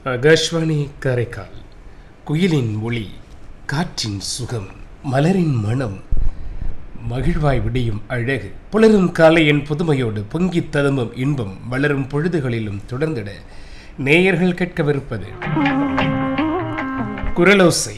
ஆகாஷ்வாணி காரைக்கால் குயிலின் ஒளி காற்றின் சுகம் மலரின் மனம் மகிழ்வாய் விடியும் அழகு புலரும் காலையின் புதுமையோடு பொங்கித் ததும்பும் இன்பம் வளரும் பொழுதுகளிலும் தொடர்ந்திட நேயர்கள் கேட்கவிருப்பது குரலோசை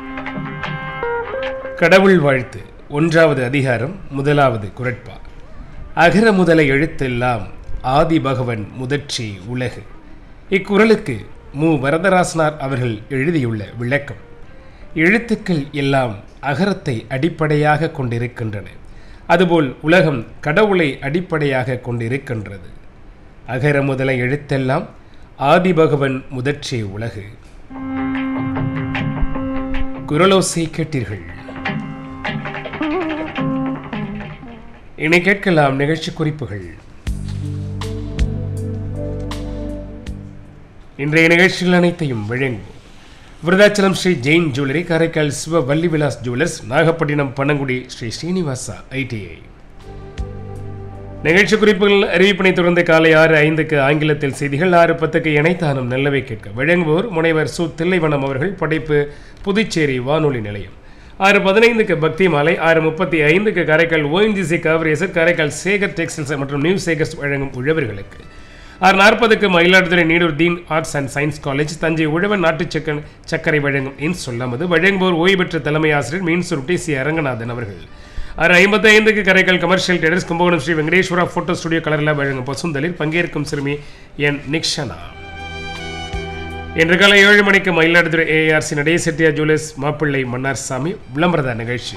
கடவுள் வாழ்த்து ஒன்றாவது அதிகாரம் முதலாவது குரட்பா அகர முதல எழுத்தெல்லாம் ஆதி பகவன் முதற்றி உலகு இக்குறளுக்கு மு வரதராசனார் அவர்கள் எழுதியுள்ள விளக்கம் எழுத்துக்கள் எல்லாம் அகரத்தை அடிப்படையாக கொண்டிருக்கின்றன அதுபோல் உலகம் கடவுளை அடிப்படையாக கொண்டிருக்கின்றது அகர முதல எழுத்தெல்லாம் ஆதிபகவன் முதற்றே உலகு குரலோசை கேட்டீர்கள் இனி கேட்கலாம் நிகழ்ச்சி குறிப்புகள் இன்றைய நிகழ்ச்சிகள் அனைத்தையும் வழங்குவோம் Virudhachalam Sri Jain jewellery Karaikal Siva Valli Vilas jewellers Nagapattinam Panangudi Sri Srinivasa ITI நிகழ்ச்சி குறிப்புகள் அறிவிப்பினை தொடர்ந்து காலை ஆறு ஐந்துக்கு ஆங்கிலத்தில் செய்திகள் ஆறு பத்துக்கு இணைத்தானும் நல்லவை கேட்க வழங்குவோர் முனைவர் சு தில்லைவனம் அவர்கள் படைப்பு புதுச்சேரி வானொலி நிலையம் ஆறு பதினைந்துக்கு பக்தி மாலை ஆறு முப்பத்தி ஐந்துக்கு காரைக்கால் ஓஎன்ஜிசி காவரேசர் காரைக்கால் சேகர் டெக்ஸ்டைல்ஸ் மற்றும் நியூ சேகர்ஸ் வழங்கும் உழவர்களுக்கு ஆறு நாற்பதுக்கு Mayiladuthurai Needur Deen arts and science college Thanjai உழவன் நாட்டு சக்க சர்க்கரை வழங்கும் இன் சொல்லாமது வழங்குவோர் ஓய்வு பெற்ற தலைமை ஆசிரியர் மீன் சுருட்டி சி அரங்கநாதன் அவர்கள் ஆறு ஐம்பத்தி ஐந்துக்கு Karaikal commercial traders Kumbakonam Sri Venkateswara photo studio கலரில் வழங்கும் பசுந்தலில் பங்கேற்கும் சிறுமி என் நிக்ஷனா இன்று காலை ஏழு மணிக்கு மயிலாடுதுறை ஏஆர்சி நடே செட்டியார் ஜுவல்லர்ஸ் மாப்பிள்ளை மன்னார்சாமி விளம்பரத நிகழ்ச்சி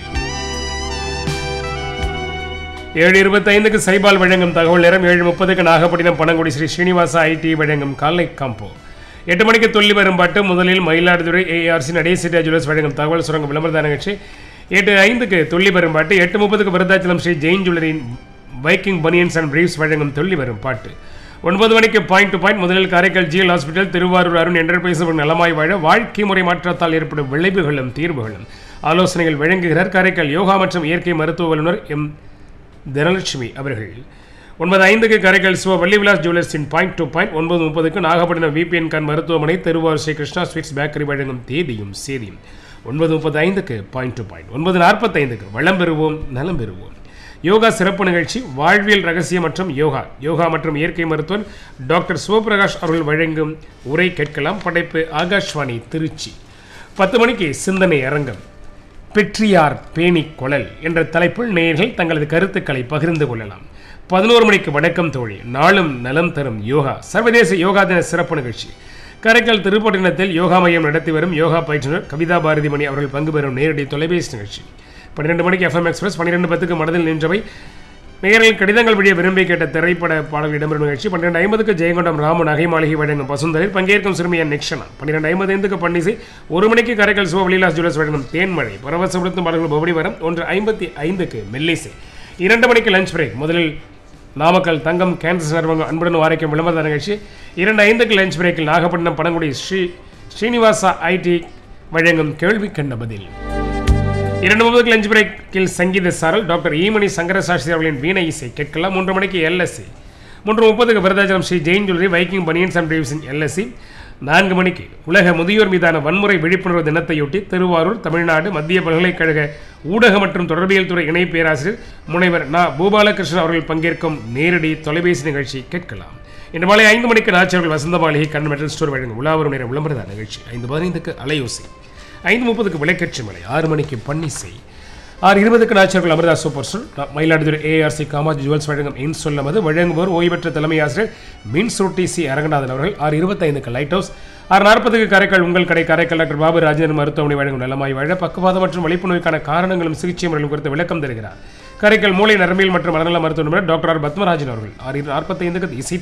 ஏழு இருபத்தைந்துக்கு சைபால் வழங்கும் தகவல் நேரம் ஏழு முப்பதுக்கு நாகப்பட்டினம் பனங்குடி ஸ்ரீ ஸ்ரீனிவாசா ஐடி வழங்கும் காலை காம்போ எட்டு மணிக்கு துள்ளி வரும் பாட்டு முதலில் மயிலாடுதுறை ஏஆர்சி நடே செட்டியார் ஜுவல்லர்ஸ் வழங்கும் தகவல் சுரங்க விளம்பரத நிகழ்ச்சி எட்டு ஐந்துக்கு துள்ளி வரும் பாட்டு எட்டு முப்பதுக்கு விருதாச்சலம் ஸ்ரீ ஜெயின் ஜுவல்லரின் பைக்கிங் பனியன்ஸ் அண்ட் பிரீவ்ஸ் வழங்கும் துள்ளி வரும் பாட்டு ஒன்பது மணிக்கு பாயிண்ட் டு பாயிண்ட் முதலில் Karaikal GL hospital Tiruvarur Arun enterprise நலமாய் வாழ வாழ்க்கை முறை மாற்றத்தால் ஏற்படும் விளைவுகளும் தீர்வுகளும் ஆலோசனைகள் வழங்குகிறார் காரைக்கால் யோகா மற்றும் இயற்கை மருத்துவ வல்லுநர் எம் தனலட்சுமி அவர்கள் ஒன்பது ஐந்துக்கு காரைக்கால் சிவ வள்ளி விலாஸ் ஜுவல்லர்ஸின் பாயிண்ட் டு பாயிண்ட் ஒன்பது முப்பதுக்கு நாகப்பட்டினம் விபிஎன் கான் மருத்துவமனை திருவாரூர் ஸ்ரீ கிருஷ்ணா ஸ்வீட்ஸ் பேக்கரி வழங்கும் தேதியும் சேதியும் ஒன்பது முப்பது ஐந்துக்கு பாயிண்ட் டு பாயிண்ட் ஒன்பது நாற்பத்தைந்துக்கு வளம் பெறுவோம் நலம் பெறுவோம் யோகா சிறப்பு நிகழ்ச்சி வாழ்வியல் ரகசியம் மற்றும் யோகா யோகா மற்றும் இயற்கை மருத்துவர் டாக்டர் சிவபிரகாஷ் அவர்கள் வழங்கும் உரை கேட்கலாம் படைப்பு ஆகாஷ்வாணி திருச்சி பத்து மணிக்கு சிந்தனை அரங்கம் பெற்றியார் பேணி கொழல் என்ற தலைப்பில் நேயர்கள் தங்களது கருத்துக்களை பகிர்ந்து கொள்ளலாம் பதினோரு மணிக்கு வணக்கம் தோழி நாளும் நலம் தரும் யோகா சர்வதேச யோகா தின சிறப்பு நிகழ்ச்சி காரைக்கால் திருப்பட்டினத்தில் யோகா மையம் நடத்தி வரும் யோகா பயிற்றுனர் கவிதா பாரதி மணி அவர்கள் பங்கு பெறும் நேரடி தொலைபேசி நிகழ்ச்சி பன்னிரெண்டு மணிக்கு எஃப்எம் எக்ஸ்பிரஸ் பன்னிரெண்டு பத்துக்கு மனதில் நின்றவை நேயர்கள் கடிதங்கள் வழியே விரும்பி கேட்ட திரைப்பட பாடல்கள் இடம்பெறும் நிகழ்ச்சி பன்னிரெண்டு ஐம்பதுக்கு ஜெயங்கொண்டம் ராம நகை மாளிகை வழங்கும் பசுந்தலில் பங்கேற்கும் சிறுமியன் நிக்ஷனா பன்னிரெண்டு ஐம்பது ஐந்துக்கு பன்னிசை ஒரு மணிக்கு காரைக்கால் சிவபலிலாஸ் ஜுவல்ஸ் வழங்கும் தேன்மழை பரவசப்படுத்தும் பாடல்கள் பவடி வரம் ஒன்று ஐம்பத்தி ஐந்துக்கு மெல்லிசை இரண்டு மணிக்கு லஞ்ச் பிரேக் முதலில் நாமக்கல் தங்கம் கேன்சர் நிறுவனம் அன்புடன் வாரிக்கும் விளம்பர நிகழ்ச்சி இரண்டு ஐந்துக்கு லஞ்ச் பிரேக்கில் நாகப்பட்டினம் பனங்குடி ஸ்ரீ ஸ்ரீனிவாசா ஐடி வழங்கும் கேள்வி கண்ட பதில் இரண்டு முப்பதுக்கு லஞ்ச் பிரேக்கில் சங்கீத சாரல் டாக்டர் ஈமணி சங்கரசாஸ்திரி அவர்களின் வீணை இசை கேட்கலாம் மூன்று மணிக்கு எல்எஸ்சி மூன்று முப்பதுக்கு Virudhachalam Sri Jain jewellery Viking banians and division LSC நான்கு மணிக்கு உலக முதியோர் மீதான வன்முறை விழிப்புணர்வு தினத்தையொட்டி திருவாரூர் தமிழ்நாடு மத்திய பல்கலைக்கழக ஊடக மற்றும் தொடர்பியல் துறை இணை பேராசிரியர் முனைவர் நா பூபாலகிருஷ்ணன் அவர்கள் பங்கேற்கும் நேரடி தொலைபேசி நிகழ்ச்சி கேட்கலாம் இன்று மாலை ஐந்து மணிக்கு நாச்சியர்கள் வசந்த மாளிகை கண் மெட்டல் ஸ்டோர் வழங்கும் உலாவரும் நேரம் விளம்பரத நிகழ்ச்சி ஐந்து பதினைந்துக்கு அலையோசை ஐந்து முப்பதுக்கு விளக்கட்சி மலை ஆறு மணிக்கு பன்னிசை ஆறு இருபதுக்கு நாச்சர்கள் அமிர்தா சூப்பர் சொல் மயிலாடுதுறை ஏஆர்சி காமாஜ் ஜுவல்ஸ் வழங்கும் இன் சொல்லமது வழங்குவோர் ஓய்வு பெற்ற தலைமை ஆசிரியர் மின் சுருட்டி சி அரங்கநாதன் அவர்கள் ஆறு இருபத்தைந்துக்கு லைட் ஹவுஸ் ஆறு நாற்பதுக்கு காரைக்கால் உங்கள் கடை காரைக்கால் டாக்டர் பாபு ராஜேந்திரன் மருத்துவமனை வழங்கும் நலமாய் வாழ பக்கவாதம் மற்றும் வலிப்பு நோய்க்கான காரணங்களும் சிகிச்சை முறைகளும் குறித்து விளக்கம் தருகிறார் காரைக்கால் மூளை நரம்பியல் மற்றும் மனநல மருத்துவ நிபுணர் டாக்டர் ஆர் பத்மராஜன் அவர்கள் ஆறு நாற்பத்தைந்துக்கு இசை